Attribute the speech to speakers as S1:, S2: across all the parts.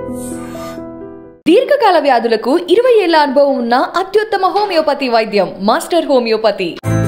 S1: దీర్ఘకాల వ్యాధులకు ఇరవై ఏళ్ల అనుభవం ఉన్న అత్యుత్తమ హోమియోపతి వైద్యం మాస్టర్ హోమియోపతి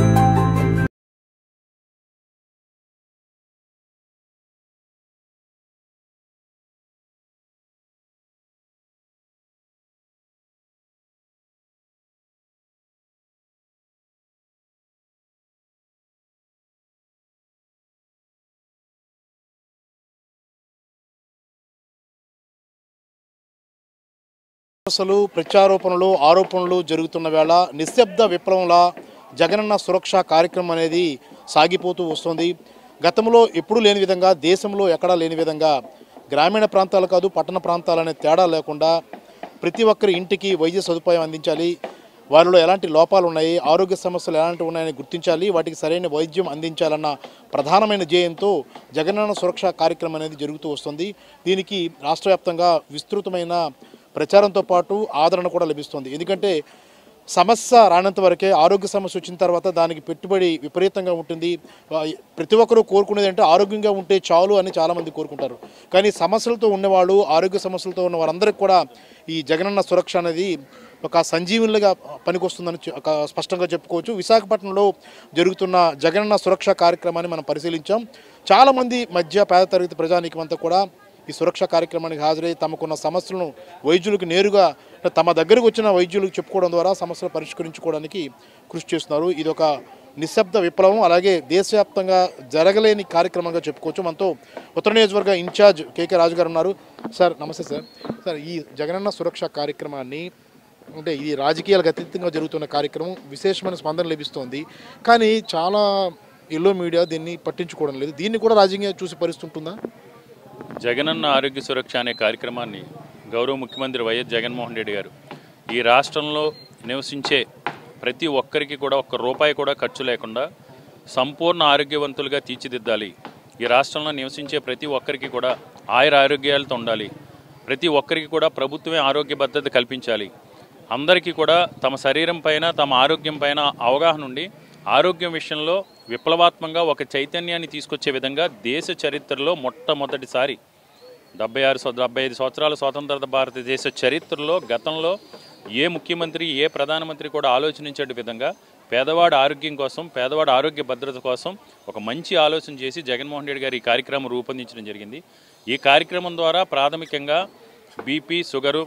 S2: విమర్శలు ప్రత్యారోపణలు ఆరోపణలు జరుగుతున్న వేళ నిశ్శబ్ద విప్లవంలా జగనన్న సురక్ష కార్యక్రమం అనేది సాగిపోతూ వస్తుంది గతంలో ఎప్పుడూ లేని విధంగా దేశంలో ఎక్కడా లేని విధంగా గ్రామీణ ప్రాంతాలు కాదు పట్టణ ప్రాంతాలనే తేడా లేకుండా ప్రతి ఒక్కరి ఇంటికి వైద్య సదుపాయం అందించాలి వారిలో ఎలాంటి లోపాలు ఉన్నాయి ఆరోగ్య సమస్యలు ఎలాంటివి ఉన్నాయని గుర్తించాలి వాటికి సరైన వైద్యం అందించాలన్న ప్రధానమైన ధ్యేయంతో జగనన్న సురక్ష కార్యక్రమం అనేది జరుగుతూ వస్తుంది దీనికి రాష్ట్ర వ్యాప్తంగా విస్తృతమైన ప్రచారంతో పాటు ఆదరణ కూడా లభిస్తుంది ఎందుకంటే సమస్య రానంత వరకే ఆరోగ్య సమస్య వచ్చిన తర్వాత దానికి పెట్టుబడి విపరీతంగా ఉంటుంది ఆ, ప్రతి ఒక్కరూ కోరుకునేది అంటే ఆరోగ్యంగా ఉంటే చాలు అని చాలామంది కోరుకుంటారు కానీ సమస్యలతో ఉన్నవాళ్ళు ఆరోగ్య సమస్యలతో ఉన్న వారందరికీ కూడా ఈ జగనన్న సురక్ష అనేది ఒక సంజీవునిగా పనికొస్తుందని చె- ఒక స్పష్టంగా చెప్పుకోవచ్చు విశాఖపట్నంలో జరుగుతున్న జగనన్న సురక్ష కార్యక్రమాన్ని మనం పరిశీలించాం చాలామంది మధ్య పేద తరగతి ప్రజానీకం అంతా కూడా ఈ సురక్ష కార్యక్రమానికి హాజరై తమకున్న సమస్యలను వైద్యులకు నేరుగా అంటే తమ దగ్గరకు వచ్చిన వైద్యులకు చెప్పుకోవడం ద్వారా సమస్యలు పరిష్కరించుకోవడానికి కృషి చేస్తున్నారు ఇది ఒక నిశ్శబ్ద విప్లవం అలాగే దేశవ్యాప్తంగా జరగలేని కార్యక్రమంగా చెప్పుకోవచ్చు మనతో ఉత్తర నియోజకవర్గ ఇన్ఛార్జ్ కేకే రాజు గారు ఉన్నారు సార్ నమస్తే సార్ సార్ ఈ జగనన్న సురక్ష కార్యక్రమాన్ని అంటే ఇది రాజకీయాలకు అతీతంగా జరుగుతున్న కార్యక్రమం విశేషమైన స్పందన లభిస్తోంది కానీ చాలా ఎల్లో మీడియా దీన్ని పట్టించుకోవడం లేదు దీన్ని కూడా రాజకీయంగా చూసి పరిస్తుంటుందా
S3: జగనన్న ఆరోగ్య సురక్ష అనే కార్యక్రమాన్ని గౌరవ ముఖ్యమంత్రి వైఎస్ జగన్మోహన్ రెడ్డి గారు ఈ రాష్ట్రంలో నివసించే ప్రతి ఒక్కరికి కూడా ఒక్క రూపాయి కూడా ఖర్చు లేకుండా సంపూర్ణ ఆరోగ్యవంతులుగా తీర్చిదిద్దాలి ఈ రాష్ట్రంలో నివసించే ప్రతి ఒక్కరికి కూడా ఆయుర ఆరోగ్యాలతో ఉండాలి ప్రతి ఒక్కరికి కూడా ప్రభుత్వమే ఆరోగ్య భద్రత కల్పించాలి అందరికీ కూడా తమ శరీరం పైన తమ ఆరోగ్యం పైన అవగాహన ఉండి ఆరోగ్యం విషయంలో విప్లవాత్మకంగా ఒక చైతన్యాన్ని తీసుకొచ్చే విధంగా దేశ చరిత్రలో మొట్టమొదటిసారి డెబ్బై ఆరు సంవ- డెబ్బై ఐదు సంవత్సరాల స్వాతంత్ర భారతదేశ చరిత్రలో గతంలో ఏ ముఖ్యమంత్రి ఏ ప్రధానమంత్రి కూడా ఆలోచించే విధంగా పేదవాడి ఆరోగ్యం కోసం పేదవాడి ఆరోగ్య భద్రత కోసం ఒక మంచి ఆలోచన చేసి జగన్మోహన్ రెడ్డి గారు ఈ కార్యక్రమం రూపొందించడం జరిగింది ఈ కార్యక్రమం ద్వారా ప్రాథమికంగా బీపీ షుగరు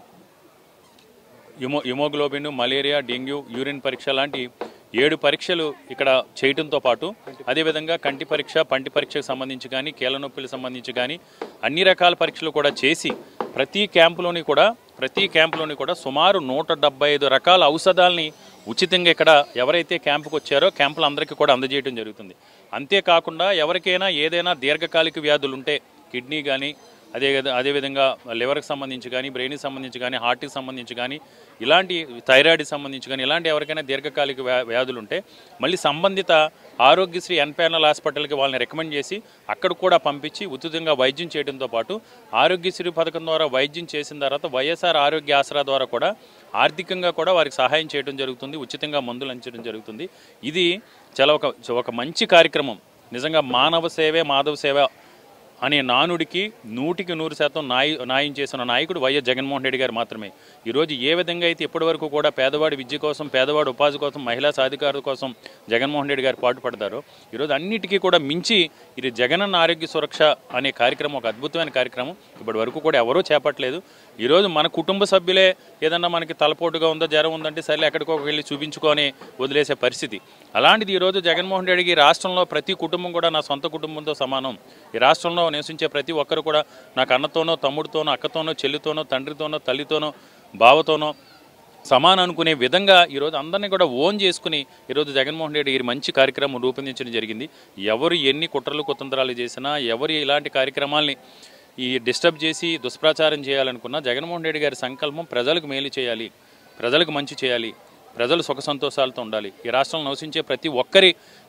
S3: హిమో హిమోగ్లోబిన్ మలేరియా డెంగ్యూ యూరిన్ పరీక్ష లాంటి ఏడు పరీక్షలు ఇక్కడ చేయడంతో పాటు అదేవిధంగా కంటి పరీక్ష పంటి పరీక్షకు సంబంధించి కానీ కీళ్ళ నొప్పులకు సంబంధించి కానీ అన్ని రకాల పరీక్షలు కూడా చేసి ప్రతి క్యాంపులోని కూడా ప్రతి క్యాంపులోని కూడా సుమారు నూట డెబ్బై ఐదు రకాల ఔషధాలని ఉచితంగా ఇక్కడ ఎవరైతే క్యాంపుకు వచ్చారో క్యాంపులు అందరికీ కూడా అందజేయడం జరుగుతుంది అంతేకాకుండా ఎవరికైనా ఏదైనా దీర్ఘకాలిక వ్యాధులు ఉంటే కిడ్నీ కానీ అదే విధ- అదేవిధంగా లివర్కి సంబంధించి కానీ బ్రెయిన్కి సంబంధించి కానీ హార్ట్కి సంబంధించి కానీ ఇలాంటి థైరాయిడ్కి సంబంధించి కానీ ఇలాంటి ఎవరికైనా దీర్ఘకాలిక వ్యా వ్యాధులు ఉంటే మళ్ళీ సంబంధిత ఆరోగ్యశ్రీ ఎన్పానల్ హాస్పిటల్కి వాళ్ళని రికమెండ్ చేసి అక్కడ కూడా పంపించి ఉచితంగా వైద్యం చేయడంతో పాటు ఆరోగ్యశ్రీ పథకం ద్వారా వైద్యం చేసిన తర్వాత వైఎస్ఆర్ ఆరోగ్య ఆసరా ద్వారా కూడా ఆర్థికంగా కూడా వారికి సహాయం చేయడం జరుగుతుంది ఉచితంగా మందులు అంచడం జరుగుతుంది ఇది చాలా ఒక ఒక మంచి కార్యక్రమం నిజంగా మానవ సేవే మాధవ సేవ అనే నానుడికి నూటికి నూరు శాతం నాయ న్యాయం చేసిన నాయకుడు వైఎస్ జగన్మోహన్ రెడ్డి గారు మాత్రమే ఈరోజు ఏ విధంగా అయితే ఇప్పటివరకు కూడా పేదవాడి విద్య కోసం పేదవాడి ఉపాధి కోసం మహిళా సాధికారత కోసం జగన్మోహన్ రెడ్డి గారు పాటుపడతారో ఈరోజు అన్నిటికీ కూడా మించి ఇది జగనన్న ఆరోగ్య సురక్ష అనే కార్యక్రమం ఒక అద్భుతమైన కార్యక్రమం ఇప్పటి వరకు కూడా ఎవరూ చేపట్టలేదు ఈరోజు మన కుటుంబ సభ్యులే ఏదన్నా మనకి తలపోటుగా ఉందో జ్వరం ఉందంటే సరే ఎక్కడికో వెళ్ళి చూపించుకొని వదిలేసే పరిస్థితి అలాంటిది ఈరోజు జగన్మోహన్ రెడ్డికి ఈ రాష్ట్రంలో ప్రతి కుటుంబం కూడా నా సొంత కుటుంబంతో సమానం ఈ రాష్ట్రంలో నివసించే ప్రతి ఒక్కరు కూడా నాకు అన్నతోనో తమ్ముడితోనో అక్కతోనో చెల్లితోనో తండ్రితోనో తల్లితోనో బావతోనో సమానం అనుకునే విధంగా ఈరోజు అందరినీ కూడా ఓన్ చేసుకుని ఈరోజు జగన్మోహన్ రెడ్డి ఈ మంచి కార్యక్రమం రూపొందించడం జరిగింది ఎవరు ఎన్ని కుట్రలు కుతంత్రాలు చేసినా ఎవరు ఇలాంటి కార్యక్రమాల్ని ఈ డిస్టర్బ్ చేసి దుష్ప్రచారం చేయాలనుకున్నా జగన్మోహన్ రెడ్డి గారి సంకల్పం ప్రజలకు మేలు చేయాలి ప్రజలకు మంచి చేయాలి ప్రజలు సుఖ సంతోషాలతో ఉండాలి ఈ రాష్ట్రంలో నివసించే ప్రతి ఒక్కరి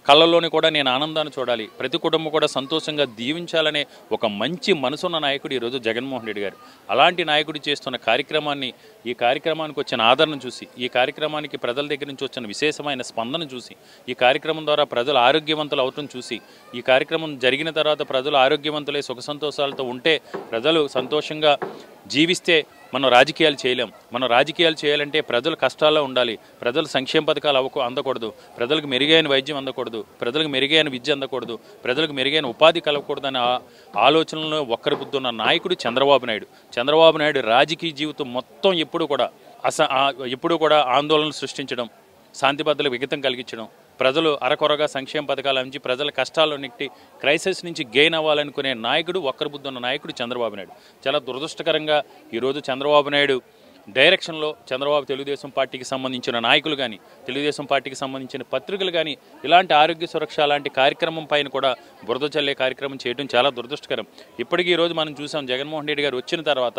S3: కళ్ళలోని కూడా నేను ఆనందాన్ని చూడాలి ప్రతి కుటుంబం కూడా సంతోషంగా దీవించాలనే ఒక మంచి మనసున్న నాయకుడు ఈరోజు జగన్మోహన్ రెడ్డి గారు అలాంటి నాయకుడు చేస్తున్న కార్యక్రమాన్ని ఈ కార్యక్రమానికి వచ్చిన ఆదరణ చూసి ఈ కార్యక్రమానికి ప్రజల దగ్గర నుంచి వచ్చిన విశేషమైన స్పందన చూసి ఈ కార్యక్రమం ద్వారా ప్రజలు ఆరోగ్యవంతులు అవటం చూసి ఈ కార్యక్రమం జరిగిన తర్వాత ప్రజలు ఆరోగ్యవంతులై సుఖ సంతోషాలతో ఉంటే ప్రజలు సంతోషంగా జీవిస్తే మనం రాజకీయాలు చేయలేం మనం రాజకీయాలు చేయాలంటే ప్రజలు కష్టాల్లో ఉండాలి ప్రజలు సంక్షేమ పథకాలు అవ్వకు అందకూడదు ప్రజలకు మెరుగైన వైద్యం అందకూడదు ప్రజలకు మెరుగైన విద్య అందకూడదు ప్రజలకు మెరుగైన ఉపాధి కలగకూడదు అనే ఆ- ఆలోచనలో ఒక్కరి బుద్ధి ఉన్న నాయకుడు చంద్రబాబు నాయుడు చంద్రబాబు నాయుడు రాజకీయ జీవితం మొత్తం ఎప్పుడు కూడా అస ఆ- ఎప్పుడు కూడా ఆందోళనలు సృష్టించడం శాంతి భద్రతలకు విఘాతం కలిగించడం ప్రజలు అరకొరగా సంక్షేమ పథకాలు అందించి ప్రజల కష్టాల్లో నెట్టి క్రైసిస్ నుంచి గెయిన్ అవ్వాలనుకునే నాయకుడు ఒక్కరి బుద్ధి ఉన్న నాయకుడు చంద్రబాబు నాయుడు చాలా దురదృష్టకరంగా ఈరోజు చంద్రబాబు నాయుడు డైరెక్షన్లో చంద్రబాబు తెలుగుదేశం పార్టీకి సంబంధించిన నాయకులు కానీ తెలుగుదేశం పార్టీకి సంబంధించిన పత్రికలు కానీ ఇలాంటి ఆరోగ్య సురక్ష లాంటి కార్యక్రమం పైన కూడా బురద చల్లే కార్యక్రమం చేయడం చాలా దురదృష్టకరం ఇప్పటికీ ఈరోజు మనం చూసాం జగన్మోహన్ రెడ్డి గారు వచ్చిన తర్వాత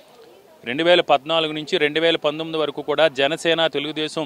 S3: రెండు వేల పద్నాలుగు నుంచి రెండు వేల పంతొమ్మిది వరకు కూడా జనసేన తెలుగుదేశం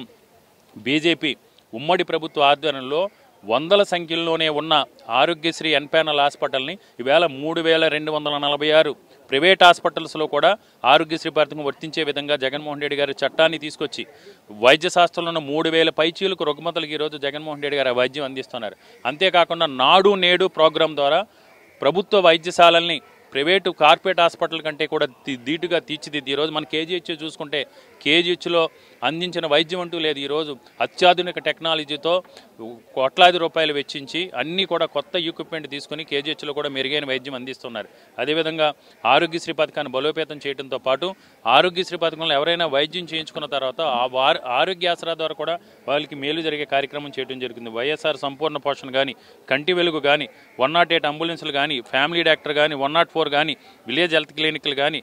S3: బీజేపీ ఉమ్మడి ప్రభుత్వ ఆధ్వర్యంలో వందల సంఖ్యలోనే ఉన్న ఆరోగ్యశ్రీ ఎన్పానల్ హాస్పిటల్ని ఈవేళ మూడు వేల రెండు వందల నలభై ఆరు ప్రైవేట్ హాస్పిటల్స్లో కూడా ఆరోగ్యశ్రీ పథకం వర్తించే విధంగా జగన్మోహన్ రెడ్డి గారి చట్టాన్ని తీసుకొచ్చి వైద్య శాస్త్రంలో ఉన్న మూడు వేల పైచీలకు రుగ్మతలకు ఈరోజు జగన్మోహన్ రెడ్డి గారు ఆ వైద్యం అందిస్తున్నారు అంతేకాకుండా నాడు నేడు ప్రోగ్రాం ద్వారా ప్రభుత్వ వైద్యశాలల్ని ప్రైవేటు కార్పొరేట్ హాస్పిటల్ కంటే కూడా ది- ధీటుగా తీర్చిదిద్ది ఈరోజు మన కేజీహెచ్ చూసుకుంటే కేజీహెచ్లో అందించిన వైద్యం అంటూ లేదు ఈరోజు అత్యాధునిక టెక్నాలజీతో కోట్లాది రూపాయలు వెచ్చించి అన్నీ కూడా కొత్త ఎక్విప్మెంట్ తీసుకుని కేజీహెచ్లో కూడా మెరుగైన వైద్యం అందిస్తున్నారు అదేవిధంగా ఆరోగ్యశ్రీ పథకాన్ని బలోపేతం చేయడంతో పాటు ఆరోగ్యశ్రీ పథకంలో ఎవరైనా వైద్యం చేయించుకున్న తర్వాత ఆ వారు ఆరోగ్య ఆసరా ద్వారా కూడా వాళ్ళకి మేలు జరిగే కార్యక్రమం చేయడం జరుగుతుంది వైఎస్ఆర్ సంపూర్ణ పోషణ కానీ కంటి వెలుగు కానీ వన్ నాట్ ఎయిట్ అంబులెన్స్లు కానీ ఫ్యామిలీ డాక్టర్ కానీ వన్ నాట్ ఫోర్ కానీ విలేజ్ హెల్త్ క్లినిక్లు కానీ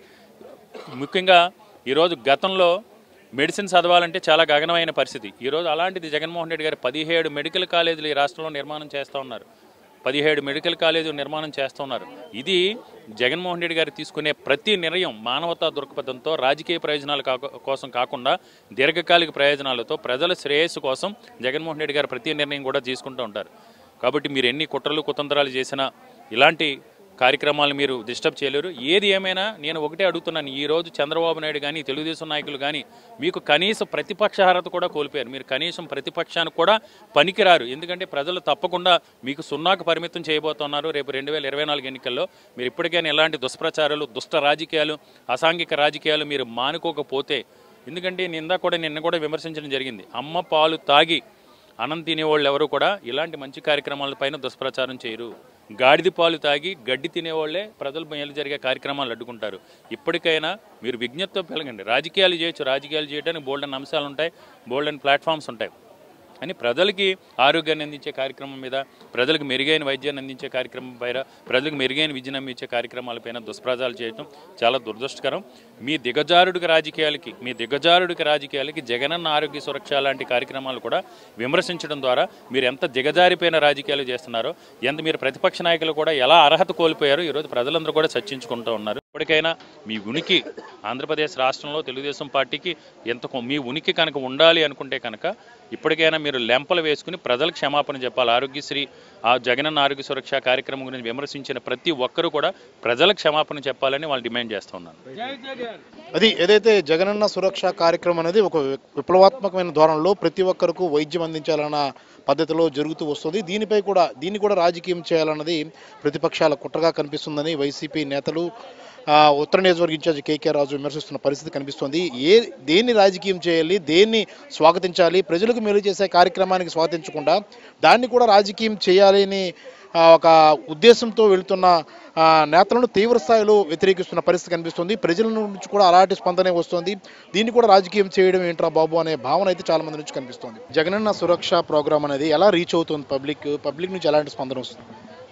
S3: ముఖ్యంగా ఈరోజు గతంలో మెడిసిన్ చదవాలంటే చాలా గగనమైన పరిస్థితి ఈరోజు అలాంటిది జగన్మోహన్ రెడ్డి గారు పదిహేడు మెడికల్ కాలేజీలు ఈ రాష్ట్రంలో నిర్మాణం చేస్తూ ఉన్నారు పదిహేడు మెడికల్ కాలేజీలు నిర్మాణం చేస్తున్నారు ఇది జగన్మోహన్ రెడ్డి గారు తీసుకునే ప్రతి నిర్ణయం మానవతా దృక్పథంతో రాజకీయ ప్రయోజనాల కాక- కోసం కాకుండా దీర్ఘకాలిక ప్రయోజనాలతో ప్రజల శ్రేయస్సు కోసం జగన్మోహన్ రెడ్డి గారు ప్రతి నిర్ణయం కూడా తీసుకుంటూ ఉంటారు కాబట్టి మీరు ఎన్ని కుట్రలు కుతంత్రాలు చేసినా ఇలాంటి కార్యక్రమాలు మీరు డిస్టర్బ్ చేయలేరు ఏది ఏమైనా నేను ఒకటే అడుగుతున్నాను ఈ రోజు చంద్రబాబు నాయుడు కానీ తెలుగుదేశం నాయకులు కానీ మీకు కనీస ప్రతిపక్ష అర్హత కూడా కోల్పోయారు మీరు కనీసం ప్రతిపక్షానికి కూడా పనికిరారు ఎందుకంటే ప్రజలు తప్పకుండా మీకు సున్నాకు పరిమితం చేయబోతున్నారు రేపు రెండు వేల ఇరవై నాలుగు ఎన్నికల్లో మీరు ఇప్పటికైనా ఎలాంటి దుష్ప్రచారాలు దుష్ట రాజకీయాలు అసాంఘిక రాజకీయాలు మీరు మానుకోకపోతే ఎందుకంటే నిందా కూడా నిన్న కూడా విమర్శించడం జరిగింది అమ్మ పాలు తాగి అన్నం తినేవాళ్ళు ఎవరు కూడా ఇలాంటి మంచి కార్యక్రమాలపైన దుష్ప్రచారం చేయరు గాడిద పాలు తాగి గడ్డి తినేవాళ్లే ప్రజలు మేలు జరిగే కార్యక్రమాలు అడ్డుకుంటారు ఇప్పటికైనా మీరు విజ్ఞప్తితో పెరగండి రాజకీయాలు చేయొచ్చు రాజకీయాలు చేయడానికి బోల్డెన్ అంశాలు ఉంటాయి బోల్డెన్ ప్లాట్ఫామ్స్ ఉంటాయి అని ప్రజలకి ఆరోగ్యాన్ని అందించే కార్యక్రమం మీద ప్రజలకు మెరుగైన వైద్యాన్ని అందించే కార్యక్రమం పైన ప్రజలకు మెరుగైన విద్యను అందించే కార్యక్రమాలపైన దుష్ప్రచారాలు చేయడం చాలా దురదృష్టకరం మీ దిగజారుడికి రాజకీయాలకి మీ దిగజారుడికి రాజకీయాలకి జగనన్న ఆరోగ్య సురక్ష లాంటి కార్యక్రమాలు కూడా విమర్శించడం ద్వారా మీరు ఎంత దిగజారిపోయిన రాజకీయాలు చేస్తున్నారో ఎంత మీరు ప్రతిపక్ష నాయకులు కూడా ఎలా అర్హత కోల్పోయారో ఈరోజు ప్రజలందరూ కూడా చర్చించుకుంటూ ఉన్నారు ఇప్పటికైనా మీ ఉనికి ఆంధ్రప్రదేశ్ రాష్ట్రంలో తెలుగుదేశం పార్టీకి ఎంత కొ- మీ ఉనికి కనుక ఉండాలి అనుకుంటే కనుక ఇప్పటికైనా మీరు లెంపలు వేసుకుని ప్రజలకు క్షమాపణ చెప్పాలి ఆరోగ్యశ్రీ ఆ జగనన్న ఆరోగ్య సురక్ష కార్యక్రమం గురించి విమర్శించిన ప్రతి ఒక్కరూ కూడా ప్రజలకు క్షమాపణ చెప్పాలని వాళ్ళు డిమాండ్ చేస్తున్నారు
S2: అది ఏదైతే జగనన్న సురక్ష కార్యక్రమం అనేది ఒక వి- విప్లవాత్మకమైన ధోరణిలో ప్రతి ఒక్కరికి వైద్యం అందించాలన్న పద్ధతిలో జరుగుతూ వస్తుంది దీనిపై కూడా దీన్ని కూడా రాజకీయం చేయాలన్నది ప్రతిపక్షాల కుట్రగా కనిపిస్తుందని వైసీపీ నేతలు ఆ, ఉత్తర నియోజకవర్గ ఇన్ఛార్జి కేకే రాజు విమర్శిస్తున్న పరిస్థితి కనిపిస్తోంది ఏ దేన్ని రాజకీయం చేయాలి దేన్ని స్వాగతించాలి ప్రజలకు మేలు చేసే కార్యక్రమానికి స్వాగతించకుండా దాన్ని కూడా రాజకీయం చేయాలి అని ఆ, ఒక ఉద్దేశంతో వెళుతున్న ఆ, నేతలను తీవ్ర స్థాయిలో వ్యతిరేకిస్తున్న పరిస్థితి కనిపిస్తుంది ప్రజల నుంచి కూడా అలాంటి స్పందనే వస్తుంది దీన్ని కూడా రాజకీయం చేయడం ఏంట్రా బాబు అనే భావన అయితే చాలా మంది నుంచి కనిపిస్తుంది జగనన్న సురక్ష ప్రోగ్రామ్ అనేది ఎలా రీచ్ అవుతుంది పబ్లిక్ పబ్లిక్ నుంచి ఎలాంటి స్పందన వస్తుంది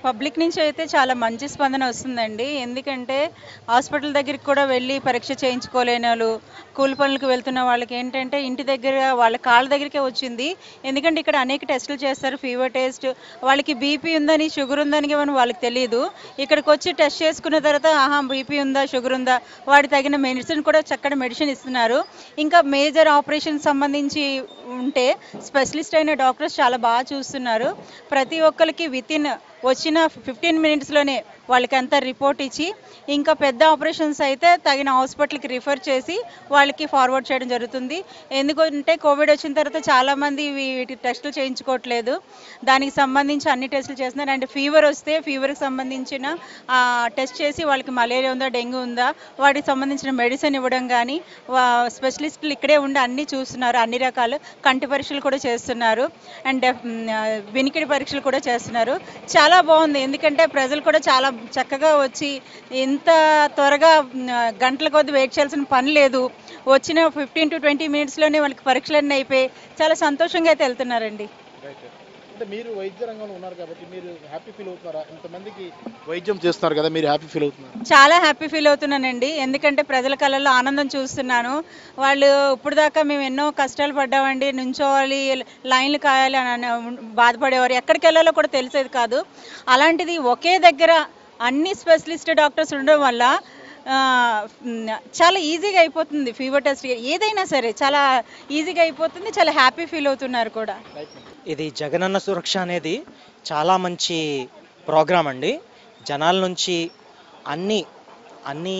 S4: పబ్లిక్ నుంచి అయితే చాలా మంచి స్పందన వస్తుందండి ఎందుకంటే హాస్పిటల్ దగ్గరికి కూడా వెళ్ళి పరీక్ష చేయించుకోలేని వాళ్ళు కూలి పనులకు వెళ్తున్న వాళ్ళకి ఏంటంటే ఇంటి దగ్గర వాళ్ళ కాళ్ళ దగ్గరికే వచ్చింది ఎందుకంటే ఇక్కడ అనేక టెస్టులు చేస్తారు ఫీవర్ టెస్ట్ వాళ్ళకి బీపీ ఉందని షుగర్ ఉందని కానీ వాళ్ళకి తెలియదు ఇక్కడికి వచ్చి టెస్ట్ చేసుకున్న తర్వాత ఆహా బీపీ ఉందా షుగర్ ఉందా వాడి తగిన మెడిసిన్ కూడా చక్కటి మెడిసిన్ ఇస్తున్నారు ఇంకా మేజర్ ఆపరేషన్ సంబంధించి ఉంటే స్పెషలిస్ట్ అయిన డాక్టర్స్ చాలా బాగా చూస్తున్నారు ప్రతి ఒక్కరికి విత్ ఇన్ వచ్చిన ఫిఫ్టీన్ మినిట్స్లోనే వాళ్ళకి అంతా రిపోర్ట్ ఇచ్చి ఇంకా పెద్ద ఆపరేషన్స్ అయితే తగిన హాస్పిటల్కి రిఫర్ చేసి వాళ్ళకి ఫార్వర్డ్ చేయడం జరుగుతుంది ఎందుకంటే కోవిడ్ వచ్చిన తర్వాత చాలామంది వీటి టెస్టులు చేయించుకోవట్లేదు దానికి సంబంధించి అన్ని టెస్టులు చేస్తున్నారు అండ్ ఫీవర్ వస్తే ఫీవర్కి సంబంధించిన టెస్ట్ చేసి వాళ్ళకి మలేరియా ఉందా డెంగ్యూ ఉందా వాటికి సంబంధించిన మెడిసిన్ ఇవ్వడం కానీ స్పెషలిస్టులు ఇక్కడే ఉండి అన్ని చూస్తున్నారు అన్ని రకాలు కంటి పరీక్షలు కూడా చేస్తున్నారు అండ్ వినికిడి పరీక్షలు కూడా చేస్తున్నారు చాలా బాగుంది ఎందుకంటే ప్రజలు కూడా చాలా చక్కగా వచ్చి ఇంత త్వరగా మ్, గంటల కొద్ది వెయిట్ చేయాల్సిన పని లేదు వచ్చిన ఫిఫ్టీన్ టు ట్వంటీ మినిట్స్లోనే వాళ్ళకి పరీక్షలన్నీ అయిపోయి చాలా సంతోషంగా అయితే వెళ్తున్నారండి
S2: అంటే మీరు వైద్య రంగంలో ఉన్నారు కాబట్టి మీరు హ్యాపీ ఫీల్ అవుతున్నారా ఇంతమందికి వైద్యం చేస్తున్నారు కదా మీరు హ్యాపీ ఫీల్ అవుతున్నారు
S4: చాలా హ్యాపీ ఫీల్ అవుతున్నానండి ఎందుకంటే ప్రజల కళ్ళల్లో ఆనందం చూస్తున్నాను వాళ్ళు ఇప్పుడు దాకా మేము ఎన్నో కష్టాలు పడ్డామండి నుంచోవాలి లైన్లు కాయాలి అని అని బాధపడేవారు ఎక్కడికి వెళ్ళాలో కూడా తెలిసేది కాదు అలాంటిది ఒకే దగ్గర అన్ని స్పెషలిస్ట్ డాక్టర్స్ ఉండడం వల్ల ఆ, మ్, చాలా ఈజీగా అయిపోతుంది ఫీవర్ టెస్ట్ ఏదైనా సరే చాలా ఈజీగా అయిపోతుంది చాలా హ్యాపీ ఫీల్ అవుతున్నారు కూడా
S5: ఇది జగనన్న సురక్ష అనేది చాలా మంచి ప్రోగ్రాం అండి జనాల నుంచి అన్ని అన్ని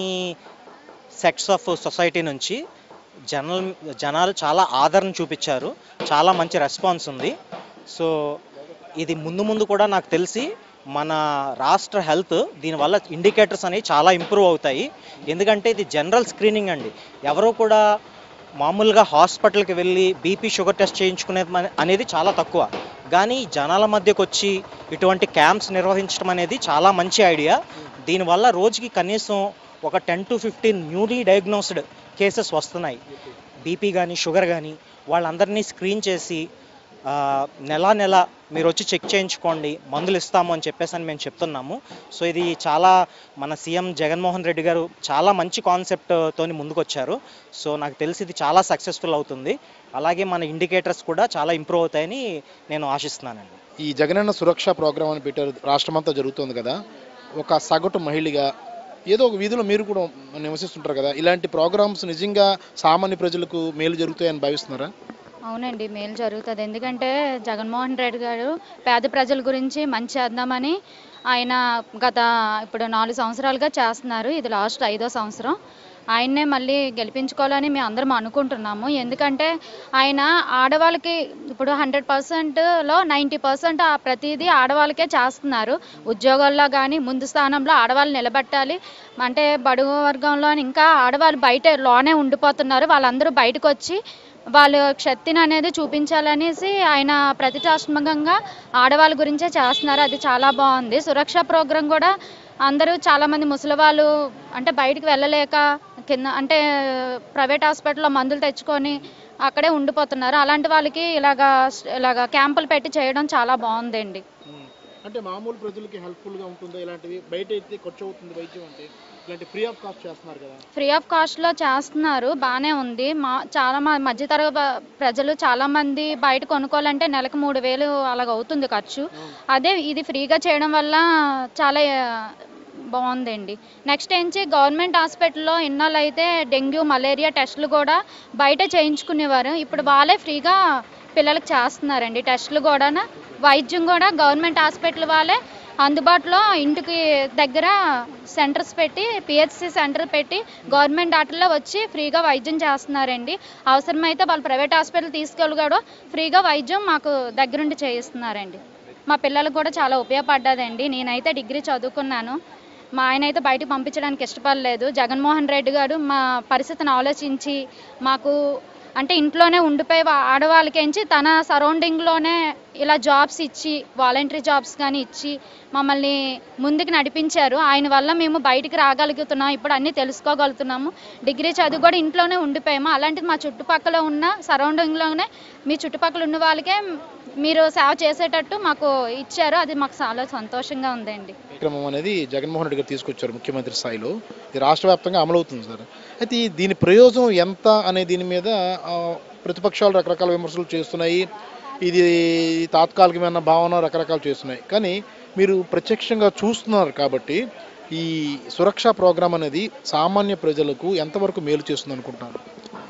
S5: సెక్ట్స్ ఆఫ్ సొసైటీ నుంచి జనల్ జనాలు చాలా ఆదరణ చూపించారు చాలా మంచి రెస్పాన్స్ ఉంది సో ఇది ముందు ముందు కూడా నాకు తెలిసి మన రాష్ట్ర హెల్త్ దీనివల్ల ఇండికేటర్స్ అనేవి చాలా ఇంప్రూవ్ అవుతాయి ఎందుకంటే ఇది జనరల్ స్క్రీనింగ్ అండి ఎవరు కూడా మామూలుగా హాస్పిటల్కి వెళ్ళి బీపీ షుగర్ టెస్ట్ చేయించుకునేది మన- అనేది చాలా తక్కువ కానీ జనాల మధ్యకు వచ్చి ఇటువంటి క్యాంప్స్ నిర్వహించడం అనేది చాలా మంచి ఐడియా దీనివల్ల రోజుకి కనీసం ఒక ten to fifteen newly diagnosed cases వస్తున్నాయి బీపీ కానీ షుగర్ కానీ వాళ్ళందరినీ స్క్రీన్ చేసి ఆ, నెల నెల మీరు వచ్చి చెక్ చేయించుకోండి మందులు ఇస్తాము అని చెప్పేసి అని మేము చెప్తున్నాము సో ఇది చాలా మన సీఎం జగన్మోహన్ రెడ్డి గారు చాలా మంచి కాన్సెప్ట్ తోని ముందుకొచ్చారు సో నాకు తెలిసి ఇది చాలా సక్సెస్ఫుల్ అవుతుంది అలాగే మన ఇండికేటర్స్ కూడా చాలా ఇంప్రూవ్ అవుతాయని నేను ఆశిస్తున్నానండి
S2: ఈ జగనన్న సురక్ష ప్రోగ్రామ్ అని పెట్టారు రాష్ట్రమంతా జరుగుతుంది కదా ఒక సగటు మహిళగా ఏదో ఒక వీధిలో మీరు కూడా నివసిస్తుంటారు కదా ఇలాంటి ప్రోగ్రామ్స్ నిజంగా సామాన్య ప్రజలకు మేలు జరుగుతాయని భావిస్తున్నారా
S6: అవునండి మేలు జరుగుతుంది ఎందుకంటే జగన్మోహన్ రెడ్డి గారు పేద ప్రజల గురించి మంచి చేద్దామని ఆయన గత ఇప్పుడు నాలుగు సంవత్సరాలుగా చేస్తున్నారు ఇది లాస్ట్ ఐదో సంవత్సరం ఆయన్నే మళ్ళీ గెలిపించుకోవాలని మేము అందరం అనుకుంటున్నాము ఎందుకంటే ఆయన ఆడవాళ్ళకి ఇప్పుడు హండ్రెడ్ పర్సెంట్లో నైంటీ పర్సెంట్ ఆ ప్రతిదీ ఆడవాళ్ళకే చేస్తున్నారు ఉద్యోగాల్లో కానీ ముందు స్థానంలో ఆడవాళ్ళు నిలబెట్టాలి అంటే బడుగు వర్గంలో ఇంకా ఆడవాళ్ళు బయట లోనే ఉండిపోతున్నారు వాళ్ళందరూ బయటకు వచ్చి వాళ్ళు శక్తిని అనేది చూపించాలనేసి ఆయన ప్రతిష్టాత్మకంగా ఆడవాళ్ళ గురించే చేస్తున్నారు అది చాలా బాగుంది సురక్ష ప్రోగ్రాం కూడా అందరూ చాలామంది ముసలి వాళ్ళు అంటే బయటికి వెళ్ళలేక కింద అంటే ప్రైవేట్ హాస్పిటల్లో మందులు తెచ్చుకొని అక్కడే ఉండిపోతున్నారు అలాంటి వాళ్ళకి ఇలాగా ఇలాగా క్యాంపులు పెట్టి చేయడం చాలా బాగుందండి
S2: అంటే మామూలు ప్రజలకి హెల్ప్ఫుల్గా ఉంటుందా ఇలాంటివి బయట అయితే ఖర్చు అవుతుంది వైద్యం అంటే ఇలాంటి ఫ్రీ ఆఫ్ కాస్ట్ చేస్తున్నారు కదా
S6: ఫ్రీ ఆఫ్ కాస్ట్లో చేస్తున్నారు బాగానే ఉంది మా చాలా మా మధ్యతరగతి ప్రజలు చాలా మంది బయట కొనుక్కోవాలంటే నెలకు మూడు వేలు అలాగ అవుతుంది ఖర్చు అదే ఇది ఫ్రీగా చేయడం వల్ల చాలా ఆ, బాగుందండి నెక్స్ట్ ఏంచి గవర్నమెంట్ హాస్పిటల్లో ఇన్నాళ్ళు అయితే డెంగ్యూ మలేరియా టెస్టులు కూడా బయట చేయించుకునేవారు ఇప్పుడు వాళ్ళే ఫ్రీగా పిల్లలకు చేస్తున్నారండి టెస్టులు కూడా వైద్యం కూడా గవర్నమెంట్ హాస్పిటల్ వాళ్ళే అందుబాటులో ఇంటికి దగ్గర సెంటర్స్ పెట్టి పిహెచ్సి సెంటర్ పెట్టి గవర్నమెంట్ డాక్టర్లో వచ్చి ఫ్రీగా వైద్యం చేస్తున్నారండి అవసరమైతే వాళ్ళు ప్రైవేట్ హాస్పిటల్ తీసుకెళ్ళి కూడా ఫ్రీగా వైద్యం మాకు దగ్గరుండి చేయిస్తున్నారండి మా పిల్లలకు కూడా చాలా ఉపయోగపడ్డదండి నేనైతే డిగ్రీ చదువుకున్నాను మా ఆయన అయితే బయటకు పంపించడానికి ఇష్టపడలేదు జగన్మోహన్ రెడ్డి గారు మా పరిస్థితిని ఆలోచించి మాకు అంటే ఇంట్లోనే ఉండిపోయి వా- ఆడవాళ్ళకించి తన సరౌండింగ్లోనే ఇలా జాబ్స్ ఇచ్చి వాలంటరీ జాబ్స్ కానీ ఇచ్చి మమ్మల్ని ముందుకు నడిపించారు ఆయన వల్ల మేము బయటికి రాగలుగుతున్నాం ఇప్పుడు అన్నీ తెలుసుకోగలుగుతున్నాము డిగ్రీ చదువు కూడా ఇంట్లోనే ఉండిపోయాము అలాంటిది మా చుట్టుపక్కల ఉన్న సరౌండింగ్లోనే మీ చుట్టుపక్కల ఉన్న వాళ్ళకే మీరు సేవ చేసేటట్టు మాకు ఇచ్చారు అది మాకు చాలా సంతోషంగా ఉందండి
S2: కార్యక్రమం అనేది జగన్మోహన్ రెడ్డి గారు తీసుకొచ్చారు ముఖ్యమంత్రి స్థాయిలో ఇది రాష్ట్ర వ్యాప్తంగా అమలవుతుంది సార్ అయితే ఈ దీని ప్రయోజనం ఎంత అనే దీని మీద ఆ, ప్రతిపక్షాలు రకరకాల విమర్శలు చేస్తున్నాయి ఇది తాత్కాలికమైన భావన రకరకాలు చేస్తున్నాయి కానీ మీరు ప్రత్యక్షంగా చూస్తున్నారు కాబట్టి ఈ సురక్ష ప్రోగ్రాం అనేది సామాన్య ప్రజలకు ఎంతవరకు మేలు చేస్తుంది అనుకుంటున్నారు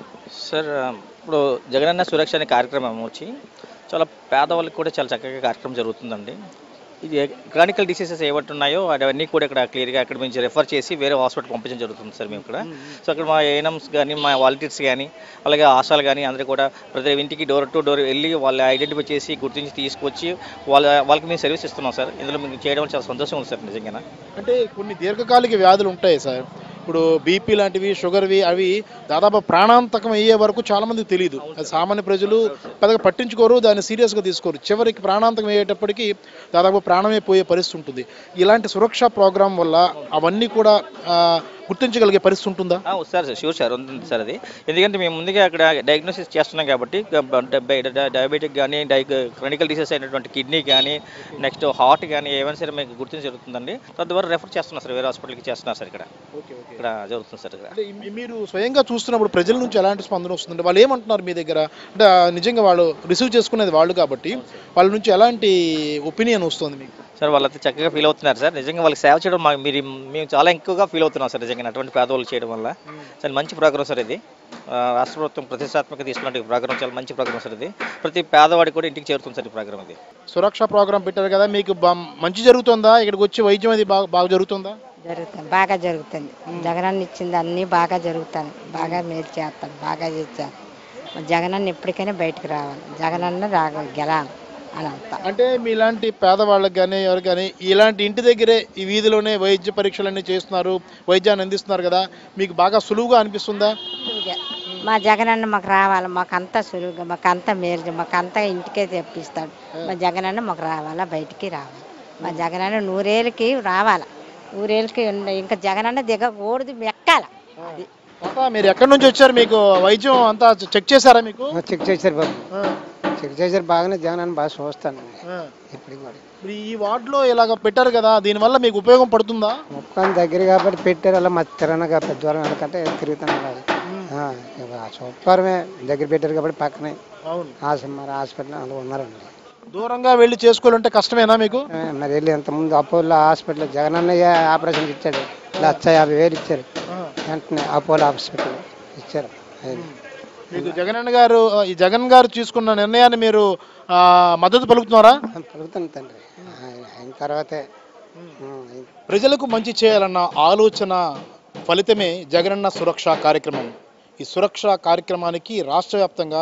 S7: సార్ ఇప్పుడు జగనన్న సురక్ష అనే కార్యక్రమం వచ్చి చాలా పేదవాళ్ళకి కూడా చాలా చక్కగా కార్యక్రమం జరుగుతుందండి ఇది క్రానికల్ డిసీజెస్ ఏవట్టి ఉన్నాయో అవన్నీ కూడా ఇక్కడ క్లియర్గా అక్కడ నుంచి రెఫర్ చేసి వేరే హాస్పిటల్ పంపించడం జరుగుతుంది సార్ మేము ఇక్కడ సో అక్కడ మా ఏఎన్ఎంస్ కానీ మా వాలంటీర్స్ కానీ అలాగే ఆశాలు కానీ అందరూ కూడా ప్రతి ఇంటికి డోర్ టు డోర్ వెళ్ళి వాళ్ళు ఐడెంటిఫై చేసి గుర్తించి తీసుకొచ్చి వాళ్ళ వాళ్ళకి మేము సర్వీస్ ఇస్తున్నాం సార్ ఇందులో మీకు చేయడం వల్ల చాలా సంతోషం ఉంది సార్ నిజంగా
S2: అంటే కొన్ని దీర్ఘకాలిక వ్యాధులు ఉంటాయి సార్ ఇప్పుడు బీపీ లాంటివి షుగర్వి అవి దాదాపు ప్రాణాంతకం అయ్యే వరకు చాలా మందికి తెలియదు అది సామాన్య ప్రజలు పెద్దగా పట్టించుకోరు దాన్ని సీరియస్గా తీసుకోరు చివరికి ప్రాణాంతకం అయ్యేటప్పటికి దాదాపు ప్రాణమే పోయే పరిస్థితి ఉంటుంది ఇలాంటి సురక్ష ప్రోగ్రాం వల్ల అవన్నీ కూడా ఆ, గుర్తించగలిగే పరిస్థితి ఉంటుందా
S7: ఆ, సార్ సార్ షూర్ సార్ ఉంది సార్ అది ఎందుకంటే మేము ముందుగా అక్కడ డయాగ్నోసిస్ చేస్తున్నాం కాబట్టి డయాబెటిక్ కానీ డై క్రానికల్ డిసీజ్ అయినటువంటి కిడ్నీ కానీ నెక్స్ట్ హార్ట్ కానీ ఏమైనా సరే మీకు గుర్తించి జరుగుతుందండి తద్వారా రెఫర్ చేస్తున్నాం సార్ వేరే హాస్పిటల్కి చేస్తున్నాం సార్ ఇక్కడ
S2: ఓకే ఓకే
S7: ఇక్కడ జరుగుతుంది సార్ ఇక్కడ
S2: అంటే ఈ- మీరు స్వయంగా చూస్తున్నప్పుడు ప్రజల నుంచి ఎలాంటి స్పందన వస్తుందంటే వాళ్ళు ఏమంటున్నారు మీ దగ్గర అంటే ఆ, నిజంగా వాళ్ళు రిసీవ్ చేసుకునేది వాళ్ళు కాబట్టి వాళ్ళ నుంచి ఎలాంటి ఒపీనియన్ వస్తుంది మీకు
S7: సార్ వాళ్ళైతే చక్కగా ఫీల్ అవుతున్నారు సార్ నిజంగా వాళ్ళకి సేవ చేయడం మా మీరు మేము చాలా ఎక్కువగా ఫీల్ అవుతున్నాం సార్ నిజంగా అటువంటి పేదవాళ్ళు చేయడం వల్ల సార్ మంచి ప్రోగ్రామ్ సార్ ఇది ఆ, రాష్ట్ర ప్రభుత్వం ప్రతిష్టాత్మక తీసుకున్న ప్రోగ్రామ్ చాలా మంచి ప్రోగ్రామ్ సార్ ఇది ప్రతి పేదవాడికి కూడా ఇంటికి చేరుతుంది సార్ ఈ ప్రోగ్రామ్ ఇది
S2: సురక్ష ప్రోగ్రాం పెట్టారు కదా మీకు బా- మంచి జరుగుతుందా ఇక్కడికి వచ్చి వైద్యం అది బాగా బాగా జరుగుతుందా
S8: జరుగుతుంది బాగా జరుగుతుంది జగనన్న ఇచ్చింది అన్నీ బాగా జరుగుతాయి బాగా మేలు చేస్తాను బాగా చేస్తాను జగనన్న ఎప్పటికైనా బయటకు రావాలి జగనన్న రాగ గెలాలి అని అంతా
S2: అంటే మీలాంటి పేదవాళ్ళకి కానీ ఎవరు కానీ ఇలాంటి ఇంటి దగ్గరే ఈ వీధిలోనే వైద్య పరీక్షలన్నీ చేస్తున్నారు వైద్యాన్ని అందిస్తున్నారు కదా మీకు బాగా సులువుగా అనిపిస్తుందా
S8: సులువుగా. మా జగనన్న మాకు రావాలి మాకు అంతా సులువుగా మాకు అంతా మేలు మాకు అంతా ఇంటికే తెప్పిస్తాడు మా జగనన్న మాకు రావాలా బయటికి రావాలి మా జగనన్న నూరేళ్ళకి రావాలి నూరేళ్ళకి ఉన్న- ఇంకా జగనన్న దిగకూడదు ఎక్కాల అది.
S2: తాత, మీరు ఎక్కడి నుంచి వచ్చారు మీకు వైద్యం అంతా చెక్ చేశారా మీకు
S9: చెక్ చేశారు బాబు
S2: ఆ,
S9: చెక్ చేశారు బాగానే జగన్ బాగా చూస్తాను
S2: ఆ.
S9: ఇప్పుడు కూడా
S2: ఇప్పుడు ఈ వార్డులో ఇలాగ పెట్టారు కదా దీనివల్ల మీకు ఉపయోగం పడుతుందా
S9: మొక్కని దగ్గర కాబట్టి పెట్టారు అలా మధ్య తిరగనగా పెద్ద దూరం వెళ్ళకంటే తిరుగుతాను కాదు ఆ, ఇక ఆ సూపరమే దగ్గర పెట్టారు కాబట్టి పక్కనే
S2: అవును
S9: హాస్పిటల్ మరి హాస్పిటల్ అందులో ఉన్నారండి
S2: దూరంగా వెళ్ళి చేసుకోవాలంటే కష్టమేనా మీకు
S9: ఆ, మరి వెళ్ళి ఇంతకుముందు అపోలో హాస్పిటల్ జగన్ అన్నయ్య ఆపరేషన్కి ఇచ్చాడు లక్ష యాభై వేలు ఇచ్చారు వెంటనే అపోలో హాస్పిటల్ ఇచ్చారు అది.
S2: మీకు జగనన్న గారు ఈ జగన్ గారు తీసుకున్న నిర్ణయాన్ని మీరు ఆ, మద్దతు పలుకుతున్నారా
S9: పలుకుతాను తండ్రి ఆయన అయిన తర్వాతే ఉం,
S2: ప్రజలకు మంచి చేయాలన్న ఆలోచన ఫలితమే జగనన్న సురక్ష కార్యక్రమం ఈ సురక్ష కార్యక్రమానికి రాష్ట్ర వ్యాప్తంగా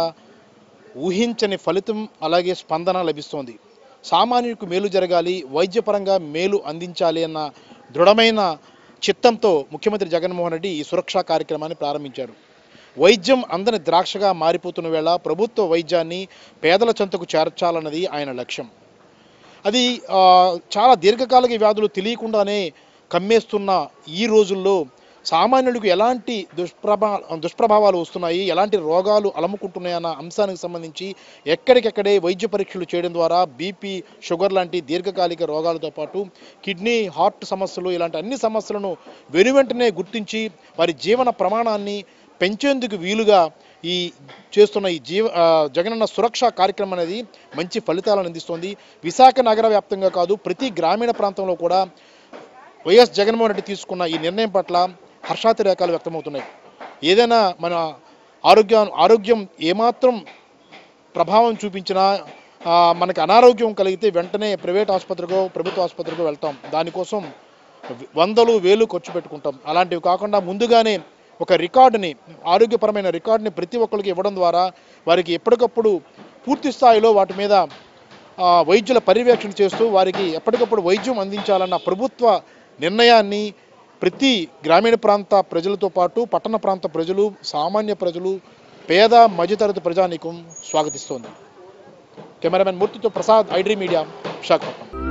S2: ఊహించని ఫలితం అలాగే స్పందన లభిస్తోంది సామాన్యుడికి మేలు జరగాలి వైద్యపరంగా మేలు అందించాలి అన్న దృఢమైన చిత్తంతో ముఖ్యమంత్రి జగన్మోహన్ రెడ్డి ఈ సురక్ష కార్యక్రమాన్ని ప్రారంభించారు వైద్యం అందని ద్రాక్షగా మారిపోతున్న వేళ ప్రభుత్వ వైద్యాన్ని పేదల చెంతకు చేర్చాలన్నది ఆయన లక్ష్యం అది ఆ, చాలా దీర్ఘకాలిక వ్యాధులు తెలియకుండానే కమ్మేస్తున్న ఈ రోజుల్లో సామాన్యుడికి ఎలాంటి దుష్ప్రభా దుష్ప్రభావాలు వస్తున్నాయి ఎలాంటి రోగాలు అలముకుంటున్నాయన్న అంశానికి సంబంధించి ఎక్కడికెక్కడే వైద్య పరీక్షలు చేయడం ద్వారా బీపీ షుగర్ లాంటి దీర్ఘకాలిక రోగాలతో పాటు కిడ్నీ హార్ట్ సమస్యలు ఇలాంటి అన్ని సమస్యలను వెనువెంటనే గుర్తించి వారి జీవన ప్రమాణాన్ని పెంచేందుకు వీలుగా ఈ చేస్తున్న ఈ జీవ ఆ, జగనన్న సురక్ష కార్యక్రమం అనేది మంచి ఫలితాలను అందిస్తోంది విశాఖ నగర వ్యాప్తంగా కాదు ప్రతి గ్రామీణ ప్రాంతంలో కూడా వైఎస్ జగన్మోహన్ రెడ్డి తీసుకున్న ఈ నిర్ణయం పట్ల హర్షాతిరేకాలు వ్యక్తమవుతున్నాయి ఏదైనా మన ఆరోగ్యం ఆరోగ్యం ఏమాత్రం ప్రభావం చూపించినా ఆ, మనకి అనారోగ్యం కలిగితే వెంటనే ప్రైవేట్ ఆసుపత్రికో ప్రభుత్వ ఆసుపత్రికో వెళ్తాం దానికోసం వందలు వేలు ఖర్చు పెట్టుకుంటాం అలాంటివి కాకుండా ముందుగానే ఒక రికార్డుని ఆరోగ్యపరమైన రికార్డుని ప్రతి ఒక్కరికి ఇవ్వడం ద్వారా వారికి ఎప్పటికప్పుడు పూర్తి స్థాయిలో వాటి మీద ఆ, వైద్యుల పర్యవేక్షణ చేస్తూ వారికి ఎప్పటికప్పుడు వైద్యం అందించాలన్న ప్రభుత్వ నిర్ణయాన్ని ప్రతి గ్రామీణ ప్రాంత ప్రజలతో పాటు పట్టణ ప్రాంత ప్రజలు సామాన్య ప్రజలు పేద మధ్యతరగతి ప్రజానీకం స్వాగతిస్తోంది కెమెరామెన్ మూర్తితో ప్రసాద్ ఐడ్రీ మీడియా విశాఖపట్నం